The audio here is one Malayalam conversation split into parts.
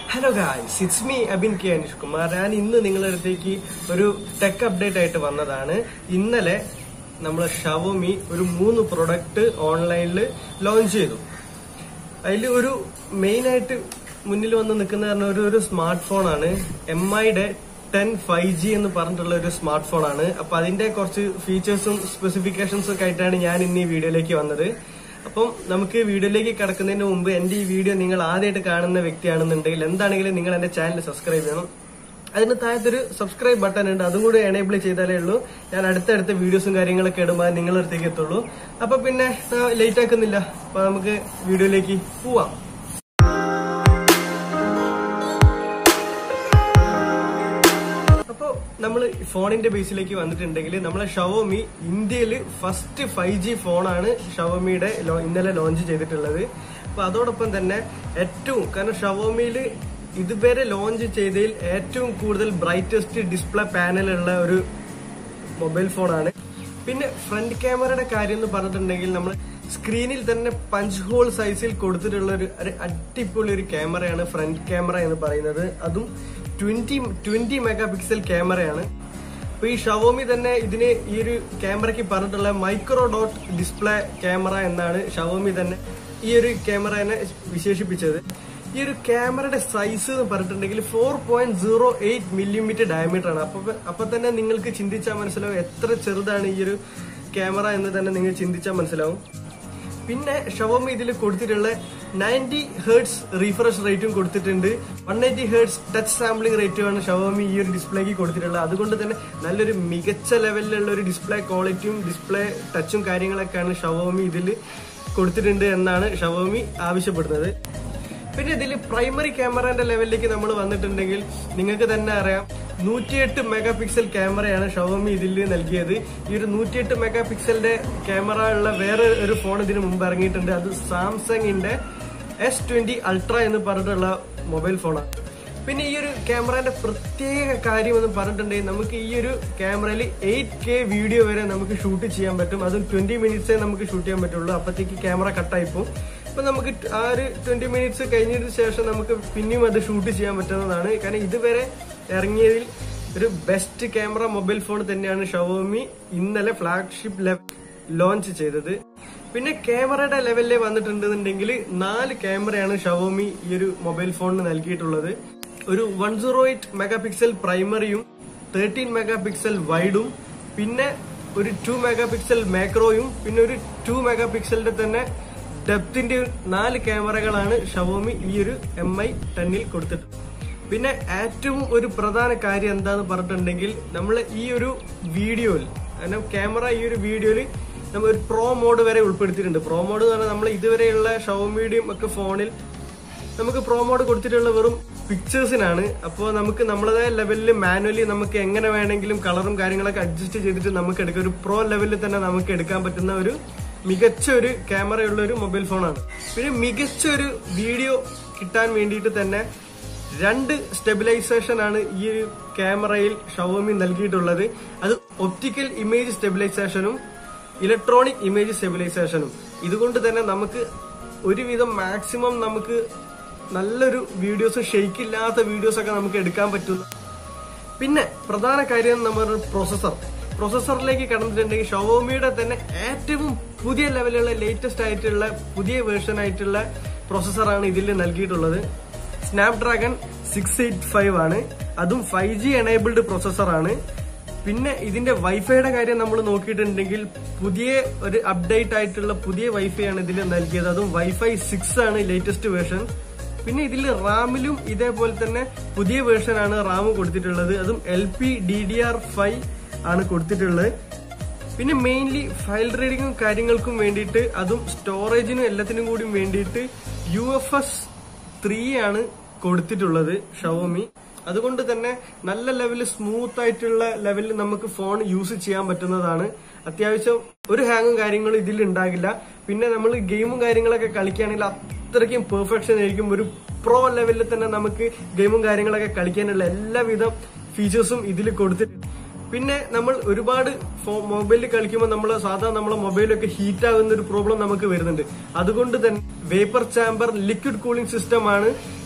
hello guys it's me Abin K Anish Kumar ഞാൻ ഇന്ന് നിങ്ങളുടെ അടുത്തേക്ക് ഒരു ടെക് അപ്ഡേറ്റ് ആയിട്ട് വന്നതാണ് ഇന്നലെ നമ്മൾ ഷവോമി ഒരു മൂന്ന് പ്രൊഡക്റ്റ് ഓൺലൈനിൽ ലോഞ്ച് ചെയ്തു അതിൽ ഒരു മെയിൻ ആയിട്ട് മുന്നിൽ വന്ന് നിൽക്കുന്ന പറഞ്ഞ ഒരു ഒരു സ്മാർട്ട് ഫോണാണ് എം ഐയുടെ ടെൻ ഫൈവ് ജി എന്ന് പറഞ്ഞിട്ടുള്ള ഒരു സ്മാർട്ട് ഫോണാണ് അപ്പൊ അതിന്റെ കുറച്ച് ഫീച്ചേഴ്സും സ്പെസിഫിക്കേഷൻസും ഒക്കെ ആയിട്ടാണ് ഞാൻ ഇന്ന് ഈ വീഡിയോയിലേക്ക് വന്നത് അപ്പം നമുക്ക് വീഡിയോയിലേക്ക് കിടക്കുന്നതിന് മുമ്പ് എന്റെ ഈ വീഡിയോ നിങ്ങൾ ആദ്യമായിട്ട് കാണുന്ന വ്യക്തിയാണെന്നുണ്ടെങ്കിൽ എന്താണെങ്കിലും നിങ്ങൾ എന്റെ ചാനൽ സബ്സ്ക്രൈബ് ചെയ്യണം അതിന് താഴത്തൊരു സബ്സ്ക്രൈബ് ബട്ടൺ ഉണ്ട് അതും കൂടി എനേബിൾ ചെയ്താലേ ഉള്ളൂ ഞാൻ അടുത്തടുത്ത വീഡിയോസും കാര്യങ്ങളൊക്കെ ഇടുമ്പോൾ അത് നിങ്ങളുടെ അടുത്തേക്ക് എത്തുള്ളൂ അപ്പൊ പിന്നെ ലേറ്റ് ആക്കുന്നില്ല അപ്പൊ നമുക്ക് വീഡിയോയിലേക്ക് പോവാം അപ്പോ നമ്മൾ ഫോണിന്റെ ബേസിലേക്ക് വന്നിട്ടുണ്ടെങ്കിൽ നമ്മളെ ഷവോമി ഇന്ത്യയിൽ ഫസ്റ്റ് ഫൈവ് ജി ഫോണാണ് ഷവോമിയുടെ ലോ- ഇന്നലെ ലോഞ്ച് ചെയ്തിട്ടുള്ളത് അപ്പൊ അതോടൊപ്പം തന്നെ ഏറ്റവും കാരണം ഷവോമിയിൽ ഇതുവരെ ലോഞ്ച് ചെയ്തതിൽ ഏറ്റവും കൂടുതൽ ബ്രൈറ്റസ്റ്റ് ഡിസ്പ്ലേ പാനലുള്ള ഒരു മൊബൈൽ ഫോണാണ് പിന്നെ ഫ്രണ്ട് ക്യാമറയുടെ കാര്യം എന്ന് പറഞ്ഞിട്ടുണ്ടെങ്കിൽ നമ്മൾ സ്ക്രീനിൽ തന്നെ പഞ്ച് ഹോൾ സൈസിൽ കൊടുത്തിട്ടുള്ള ഒരു ഒരു അടിപൊളി ഒരു ക്യാമറയാണ് ഫ്രണ്ട് ക്യാമറ എന്ന് പറയുന്നത് അതും ട്വന്റി ട്വന്റി മെഗാ പിക്സൽ ക്യാമറയാണ് അപ്പൊ ഈ ഷവോമി തന്നെ ഇതിന് ഈ ഒരു ക്യാമറയ്ക്ക് പറഞ്ഞിട്ടുള്ള മൈക്രോ ഡോട്ട് ഡിസ്പ്ലേ ക്യാമറ എന്നാണ് ഷവോമി തന്നെ ഈ ഒരു ക്യാമറനെ വിശേഷിപ്പിച്ചത് ഈ ഒരു ക്യാമറയുടെ സൈസ് എന്ന് പറഞ്ഞിട്ടുണ്ടെങ്കിൽ four point zero eight millimetre diameter ആണ് അപ്പൊ അപ്പൊ തന്നെ നിങ്ങൾക്ക് ചിന്തിച്ചാൽ മനസ്സിലാവും എത്ര ചെറുതാണ് ഈ ഒരു ക്യാമറ എന്ന് തന്നെ നിങ്ങൾ ചിന്തിച്ചാൽ മനസ്സിലാവും പിന്നെ ഷവോമി ഇതിൽ കൊടുത്തിട്ടുള്ള നയൻറ്റി ഹേർട്സ് റീഫ്രഷ് റേറ്റും കൊടുത്തിട്ടുണ്ട് one eighty hertz touch sampling റേറ്റുമാണ് ഷവോമി ഈ ഒരു ഡിസ്പ്ലേക്ക് കൊടുത്തിട്ടുള്ളത് അതുകൊണ്ട് തന്നെ നല്ലൊരു മികച്ച ലെവലിലുള്ള ഒരു ഡിസ്പ്ലേ ക്വാളിറ്റിയും ഡിസ്പ്ലേ ടച്ചും കാര്യങ്ങളൊക്കെയാണ് ഷവോമി ഇതിൽ കൊടുത്തിട്ടുണ്ട് എന്നാണ് ഷവോമി ആവശ്യപ്പെടുന്നത് പിന്നെ ഇതിൽ പ്രൈമറി ക്യാമറന്റെ ലെവലിലേക്ക് നമ്മൾ വന്നിട്ടുണ്ടെങ്കിൽ നിങ്ങൾക്ക് തന്നെ അറിയാം നൂറ്റിയെട്ട് മെഗാ പിക്സൽ ക്യാമറയാണ് ഷവോമി ഇതിൽ നൽകിയത് ഈ ഒരു നൂറ്റിയെട്ട് മെഗാ പിക്സലിന്റെ ക്യാമറ ഉള്ള വേറെ ഒരു ഫോൺ ഇതിന് മുമ്പ് ഇറങ്ങിയിട്ടുണ്ട് അത് സാംസങ്ങിന്റെ എസ് ട്വന്റി അൾട്ര എന്ന് പറഞ്ഞിട്ടുള്ള മൊബൈൽ ഫോണാണ് പിന്നെ ഈ ഒരു ക്യാമറയുടെ പ്രത്യേക കാര്യം എന്ന് പറഞ്ഞിട്ടുണ്ടെങ്കിൽ നമുക്ക് ഈ ഒരു ക്യാമറയിൽ എയ്റ്റ് കെ വീഡിയോ വരെ നമുക്ക് ഷൂട്ട് ചെയ്യാൻ പറ്റും അതും ട്വന്റി മിനിറ്റ്സേ നമുക്ക് ഷൂട്ട് ചെയ്യാൻ പറ്റുള്ളൂ അപ്പത്തേക്ക് ക്യാമറ കട്ടായി പോകും അപ്പൊ നമുക്ക് ആ ഒരു ട്വന്റി മിനിറ്റ്സ് കഴിഞ്ഞതിന് ശേഷം നമുക്ക് പിന്നെയും അത് ഷൂട്ട് ചെയ്യാൻ പറ്റുന്നതാണ് കാരണം ഇതുവരെ ഇറങ്ങിയതിൽ ഒരു ബെസ്റ്റ് ക്യാമറ മൊബൈൽ ഫോൺ തന്നെയാണ് ഷവോമി ഇന്നലെ ഫ്ലാഗ്ഷിപ്പ് ലെവൽ ലോഞ്ച് ചെയ്തത് പിന്നെ ക്യാമറയുടെ ലെവലിൽ വന്നിട്ടുണ്ടെന്നുണ്ടെങ്കിൽ നാല് ക്യാമറയാണ് ഷവോമി ഈ ഒരു മൊബൈൽ ഫോണിന് നൽകിയിട്ടുള്ളത് ഒരു one zero eight mega pixel പ്രൈമറിയും തേർട്ടീൻ മെഗാ പിക്സൽ വൈഡും പിന്നെ ഒരു ടു മെഗാ പിക്സൽ മാക്രോയും പിന്നെ ഒരു ടു മെഗാ പിക്സലിന്റെ തന്നെ ഡെപ്തിന്റെ നാല് ക്യാമറകളാണ് ഷവോമി ഈ ഒരു എം ഐ ടെന്നിൽ കൊടുത്തിട്ടുള്ളത് പിന്നെ ഏറ്റവും ഒരു പ്രധാന കാര്യം എന്താന്ന് പറഞ്ഞിട്ടുണ്ടെങ്കിൽ നമ്മൾ ഈ ഒരു വീഡിയോയിൽ കാരണം ക്യാമറ ഈ ഒരു വീഡിയോയിൽ നമ്മൾ ഒരു പ്രോ മോഡ് വരെ ഉൾപ്പെടുത്തിയിട്ടുണ്ട് പ്രോ മോഡ് എന്ന് പറഞ്ഞാൽ നമ്മൾ ഇതുവരെയുള്ള ഷവോമിയുടെയും ഒക്കെ ഫോണിൽ നമുക്ക് പ്രോ മോഡ് കൊടുത്തിട്ടുള്ള വെറും പിക്ചേഴ്സിനാണ് അപ്പോൾ നമുക്ക് നമ്മളതായ ലെവലിൽ മാനുവലി നമുക്ക് എങ്ങനെ വേണമെങ്കിലും കളറും കാര്യങ്ങളൊക്കെ അഡ്ജസ്റ്റ് ചെയ്തിട്ട് നമുക്ക് എടുക്കാം ഒരു പ്രോ ലെവലിൽ തന്നെ നമുക്ക് എടുക്കാൻ പറ്റുന്ന ഒരു മികച്ച ഒരു ക്യാമറയുള്ള ഒരു മൊബൈൽ ഫോണാണ് പിന്നെ മികച്ച ഒരു വീഡിയോ കിട്ടാൻ വേണ്ടിയിട്ട് തന്നെ രണ്ട് സ്റ്റെബിലൈസേഷൻ ആണ് ഈ ഒരു ക്യാമറയിൽ ഷവോമി നൽകിയിട്ടുള്ളത് അത് ഒപ്റ്റിക്കൽ ഇമേജ് സ്റ്റെബിലൈസേഷനും ഇലക്ട്രോണിക് ഇമേജ് സ്റ്റെബിലൈസേഷനും ഇതുകൊണ്ട് തന്നെ നമുക്ക് ഒരുവിധം മാക്സിമം നമുക്ക് നല്ലൊരു വീഡിയോസ് ഷെയ്ക്ക് ഇല്ലാത്ത വീഡിയോസ് ഒക്കെ നമുക്ക് എടുക്കാൻ പറ്റുന്ന പിന്നെ പ്രധാന കാര്യം നമ്മുടെ പ്രോസസർ പ്രോസസറിലേക്ക് കടന്നിട്ടുണ്ടെങ്കിൽ ഷവോമിയുടെ തന്നെ ഏറ്റവും പുതിയ ലെവലുള്ള ലേറ്റസ്റ്റ് ആയിട്ടുള്ള പുതിയ വേർഷൻ ആയിട്ടുള്ള പ്രോസസറാണ് ഇതിൽ നൽകിയിട്ടുള്ളത് സ്നാപ്ഡ്രാഗൺ സിക്സ് എയ്റ്റ് ഫൈവ് ആണ് അതും ഫൈവ് ജി എനേബിൾഡ് പ്രോസസറാണ് പിന്നെ ഇതിന്റെ വൈഫൈയുടെ കാര്യം നമ്മൾ നോക്കിയിട്ടുണ്ടെങ്കിൽ പുതിയ ഒരു അപ്ഡേറ്റ് ആയിട്ടുള്ള പുതിയ വൈഫൈ ആണ് ഇതിൽ നൽകിയത് അതും വൈഫൈ സിക്സ് ആണ് ലേറ്റസ്റ്റ് വേർഷൻ പിന്നെ ഇതിൽ റാമിലും ഇതേപോലെ തന്നെ പുതിയ വേർഷൻ ആണ് റാം കൊടുത്തിട്ടുള്ളത് അതും L P D D R five ആണ് കൊടുത്തിട്ടുള്ളത് പിന്നെ മെയിൻലി ഫയൽ റീഡിങ്ങും കാര്യങ്ങൾക്കും വേണ്ടിയിട്ട് അതും സ്റ്റോറേജിനും എല്ലാത്തിനും കൂടി വേണ്ടിയിട്ട് യു എഫ് എസ് ത്രീ ആണ് കൊടുത്തിട്ടുള്ളത് ഷവോമി അതുകൊണ്ട് തന്നെ നല്ല ലെവലിൽ സ്മൂത്ത് ആയിട്ടുള്ള ലെവലിൽ നമുക്ക് ഫോൺ യൂസ് ചെയ്യാൻ പറ്റുന്നതാണ് അത്യാവശ്യം ഒരു ഹാങ്ങും കാര്യങ്ങളും ഇതിൽ ഉണ്ടാകില്ല പിന്നെ നമ്മൾ ഗെയിമും കാര്യങ്ങളൊക്കെ കളിക്കുകയാണെങ്കിൽ അത്രയ്ക്കും പെർഫെക്ഷൻ ആയിരിക്കും ഒരു പ്രോ ലെവലിൽ തന്നെ നമുക്ക് ഗെയിമും കാര്യങ്ങളൊക്കെ കളിക്കാനുള്ള എല്ലാവിധ ഫീച്ചേഴ്സും ഇതിൽ കൊടുത്തിട്ടുണ്ട് പിന്നെ നമ്മൾ ഒരുപാട് മൊബൈലിൽ കളിക്കുമ്പോൾ നമ്മൾ സാധാരണ നമ്മളെ മൊബൈലൊക്കെ ഹീറ്റ് ആകുന്ന ഒരു പ്രോബ്ലം നമുക്ക് വരുന്നുണ്ട് അതുകൊണ്ട് തന്നെ vapour chamber liquid cooling system ആണ്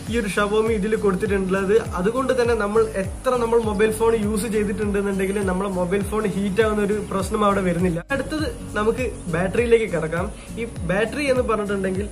ഈ ഒരു ഷവോമി ഇതിൽ കൊടുത്തിട്ടുള്ളത് അതുകൊണ്ട് തന്നെ നമ്മൾ എത്ര നമ്മൾ മൊബൈൽ ഫോൺ യൂസ് ചെയ്തിട്ടുണ്ടെന്നുണ്ടെങ്കിൽ നമ്മളെ മൊബൈൽ ഫോൺ ഹീറ്റ് ആവുന്ന ഒരു പ്രശ്നം അവിടെ വരുന്നില്ല അടുത്തത് നമുക്ക് ബാറ്ററിയിലേക്ക് കിടക്കാം ഈ ബാറ്ററി എന്ന് പറഞ്ഞിട്ടുണ്ടെങ്കിൽ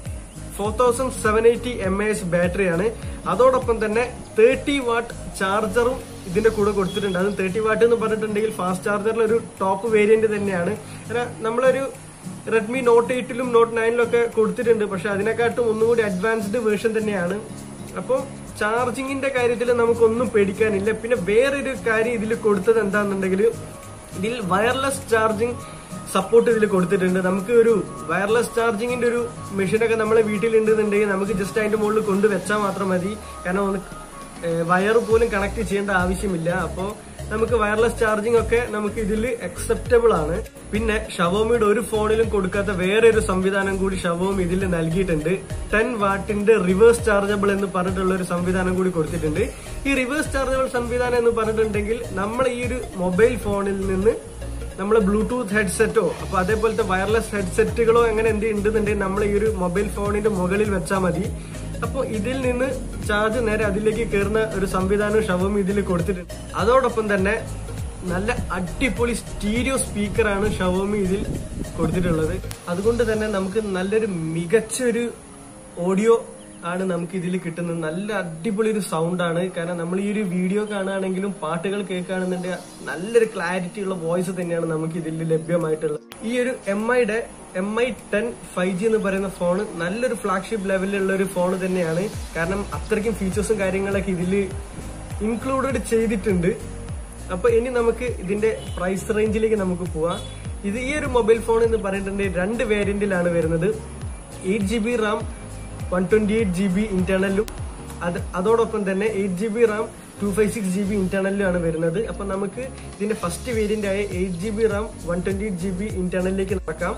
four thousand seven eighty M A H ബാറ്ററിയാണ് അതോടൊപ്പം തന്നെ തേർട്ടി വാട്ട് ചാർജറും ഇതിന്റെ കൂടെ കൊടുത്തിട്ടുണ്ട് അത് തേർട്ടി വാട്ട് എന്ന് പറഞ്ഞിട്ടുണ്ടെങ്കിൽ ഫാസ്റ്റ് ചാർജറിൽ ഒരു ടോപ്പ് വേരിയന്റ് തന്നെയാണ് കാരണം നമ്മളൊരു റെഡ്മി നോട്ട് എയ്റ്റിലും നോട്ട് നയനിലും ഒക്കെ കൊടുത്തിട്ടുണ്ട് പക്ഷെ അതിനെക്കാട്ടും ഒന്നുകൂടി അഡ്വാൻസ്ഡ് വേർഷൻ തന്നെയാണ് അപ്പോൾ ചാർജിങ്ങിന്റെ കാര്യത്തിൽ നമുക്കൊന്നും പേടിക്കാനില്ല പിന്നെ വേറൊരു കാര്യം ഇതിൽ കൊടുത്തത് എന്താണെന്നുണ്ടെങ്കിൽ ഇതിൽ വയർലെസ് ചാർജിങ് സപ്പോർട്ട് ഇതിൽ കൊടുത്തിട്ടുണ്ട് നമുക്ക് ഒരു വയർലെസ് ചാർജിങ്ങിന്റെ ഒരു മെഷീനൊക്കെ നമ്മളെ വീട്ടിലുണ്ടെന്നുണ്ടെങ്കിൽ നമുക്ക് ജസ്റ്റ് അതിന്റെ മുകളിൽ കൊണ്ട് വെച്ചാൽ മാത്രം മതി കാരണം ഒന്ന് വയർ പോലും കണക്ട് ചെയ്യേണ്ട ആവശ്യമില്ല അപ്പോൾ നമുക്ക് വയർലെസ് ചാർജിങ് ഒക്കെ നമുക്ക് ഇതിൽ അക്സെപ്റ്റബിൾ ആണ് പിന്നെ ഷവോമിയുടെ ഒരു ഫോണിലും കൊടുക്കാത്ത വേറെ ഒരു സംവിധാനം കൂടി ഷവോമി ഇതിൽ നൽകിയിട്ടുണ്ട് ടെൻ വാട്ടിന്റെ റിവേഴ്സ് ചാർജബിൾ എന്ന് പറഞ്ഞിട്ടുള്ള ഒരു സംവിധാനം കൂടി കൊടുത്തിട്ടുണ്ട് ഈ റിവേഴ്സ് ചാർജബിൾ സംവിധാനം എന്ന് പറഞ്ഞിട്ടുണ്ടെങ്കിൽ നമ്മൾ ഈ ഒരു മൊബൈൽ ഫോണിൽ നിന്ന് നമ്മൾ ബ്ലൂടൂത്ത് ഹെഡ്സെറ്റോ അപ്പൊ അതേപോലത്തെ വയർലെസ് ഹെഡ്സെറ്റുകളോ അങ്ങനെ എന്ത് ഉണ്ടെന്നുണ്ടെങ്കിൽ നമ്മൾ ഈ ഒരു മൊബൈൽ ഫോണിന്റെ മുകളിൽ വെച്ചാൽ മതി അപ്പോൾ ഇതിൽ നിന്ന് ചാർജ് നേരെ അതിലേക്ക് കയറുന്ന ഒരു സംവിധാനം ഷവോമി ഇതിൽ കൊടുത്തിട്ടുണ്ട് അതോടൊപ്പം തന്നെ നല്ല അടിപൊളി സ്റ്റീരിയോ സ്പീക്കറാണ് ഷവോമി ഇതിൽ കൊടുത്തിട്ടുള്ളത് അതുകൊണ്ട് തന്നെ നമുക്ക് നല്ലൊരു മികച്ച ഒരു ഓഡിയോ ആണ് നമുക്ക് ഇതിൽ കിട്ടുന്നത് നല്ല അടിപൊളി ഒരു സൗണ്ടാണ് കാരണം നമ്മൾ ഈ ഒരു വീഡിയോ കാണുകയാണെങ്കിലും പാട്ടുകൾ കേൾക്കുകയാണെന്നുണ്ടെങ്കിൽ നല്ലൊരു ക്ലാരിറ്റി ഉള്ള വോയിസ് തന്നെയാണ് നമുക്ക് ഇതിൽ ലഭ്യമായിട്ടുള്ളത് ഈ ഒരു എം ഐയുടെ M I ten five G എന്ന് പറയുന്ന ഫോൺ നല്ലൊരു ഫ്ലാഗ്ഷിപ്പ് ലെവലിലുള്ള ഒരു ഫോൺ തന്നെയാണ് കാരണം അത്രയ്ക്കും ഫീച്ചേഴ്സും കാര്യങ്ങളൊക്കെ ഇതിൽ ഇൻക്ലൂഡഡ് ചെയ്തിട്ടുണ്ട് അപ്പൊ ഇനി നമുക്ക് ഇതിന്റെ പ്രൈസ് റേഞ്ചിലേക്ക് നമുക്ക് പോവാം ഇത് ഈ ഒരു മൊബൈൽ ഫോൺ എന്ന് പറഞ്ഞിട്ടുണ്ടെങ്കിൽ രണ്ട് വേരിയന്റിലാണ് വരുന്നത് eight G B RAM one twenty eight G B ഇന്റേണലും അത് അതോടൊപ്പം തന്നെ eight G B RAM two five six G B ഇന്റേണലിലും ആണ് വരുന്നത് അപ്പൊ നമുക്ക് ഇതിന്റെ ഫസ്റ്റ് വേരിയന്റ് ആയ eight G B RAM one twenty eight G B ഇന്റേണലിലേക്ക് നടക്കാം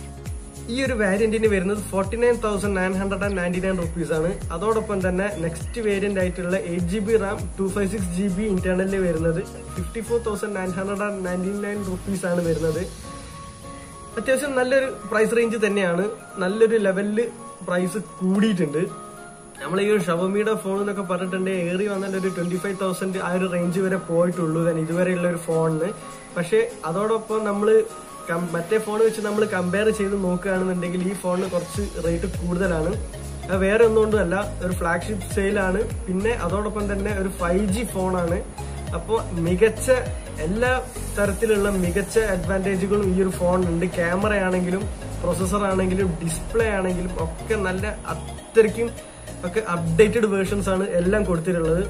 ഈ ഒരു വേരിയന്റിന് വരുന്നത് forty nine thousand nine hundred and ninety nine rupees ആണ് അതോടൊപ്പം തന്നെ നെക്സ്റ്റ് വേരിയന്റ് ആയിട്ടുള്ള eight G B RAM two five six G B ഇന്റേണലിൽ വരുന്നത് fifty four thousand nine hundred and ninety nine rupees ആണ് വരുന്നത് അത്യാവശ്യം നല്ലൊരു പ്രൈസ് റേഞ്ച് തന്നെയാണ് നല്ലൊരു ലെവലില് പ്രൈസ് കൂടിയിട്ടുണ്ട് നമ്മൾ ഈ ഒരു ഷവമിയുടെ ഫോൺ എന്നൊക്കെ പറഞ്ഞിട്ടുണ്ടെങ്കിൽ ഏറി വന്നാൽ ഒരു ട്വന്റി ഫൈവ് തൗസൻഡ് ആ ഒരു റേഞ്ച് വരെ പോയിട്ടുള്ളൂ തന്നെ ഇതുവരെയുള്ള ഒരു ഫോണിന് പക്ഷെ അതോടൊപ്പം നമ്മൾ മറ്റേ ഫോൺ വെച്ച് നമ്മൾ കമ്പയർ ചെയ്ത് നോക്കുകയാണെന്നുണ്ടെങ്കിൽ ഈ ഫോണിന് കുറച്ച് റേറ്റ് കൂടുതലാണ് അത് വേറെ ഒന്നുകൊണ്ടല്ല ഒരു ഫ്ലാഗ്ഷിപ്പ് സെയിലാണ് പിന്നെ അതോടൊപ്പം തന്നെ ഒരു ഫൈവ് ജി ഫോണാണ് അപ്പോൾ മികച്ച എല്ലാ തരത്തിലുള്ള മികച്ച അഡ്വാൻറ്റേജുകളും ഈ ഒരു ഫോണിനുണ്ട് ക്യാമറ ആണെങ്കിലും പ്രൊസസ്സർ ആണെങ്കിലും ഡിസ്പ്ലേ ആണെങ്കിലും ഒക്കെ നല്ല അത്രയ്ക്കും ഒക്കെ അപ്ഡേറ്റഡ് വേർഷൻസ് ആണ് എല്ലാം കൊടുത്തിട്ടുള്ളത്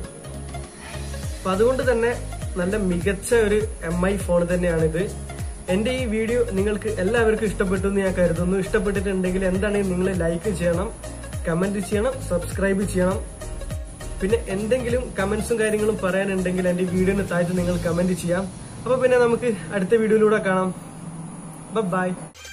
അപ്പൊ അതുകൊണ്ട് തന്നെ നല്ല മികച്ച ഒരു എം ഐ ഫോൺ തന്നെയാണിത് എന്റെ ഈ വീഡിയോ നിങ്ങൾക്ക് എല്ലാവർക്കും ഇഷ്ടപ്പെട്ടു എന്ന് ഞാൻ കരുതുന്നു ഇഷ്ടപ്പെട്ടിട്ടുണ്ടെങ്കിൽ എന്താണെങ്കിൽ നിങ്ങൾ ലൈക്ക് ചെയ്യണം കമന്റ് ചെയ്യണം സബ്സ്ക്രൈബ് ചെയ്യണം പിന്നെ എന്തെങ്കിലും കമന്റ്സും കാര്യങ്ങളും പറയാനുണ്ടെങ്കിൽ എന്റെ വീഡിയോന് താഴത്ത് നിങ്ങൾ കമന്റ് ചെയ്യാം അപ്പൊ പിന്നെ നമുക്ക് അടുത്ത വീഡിയോയിലൂടെ കാണാം ബൈ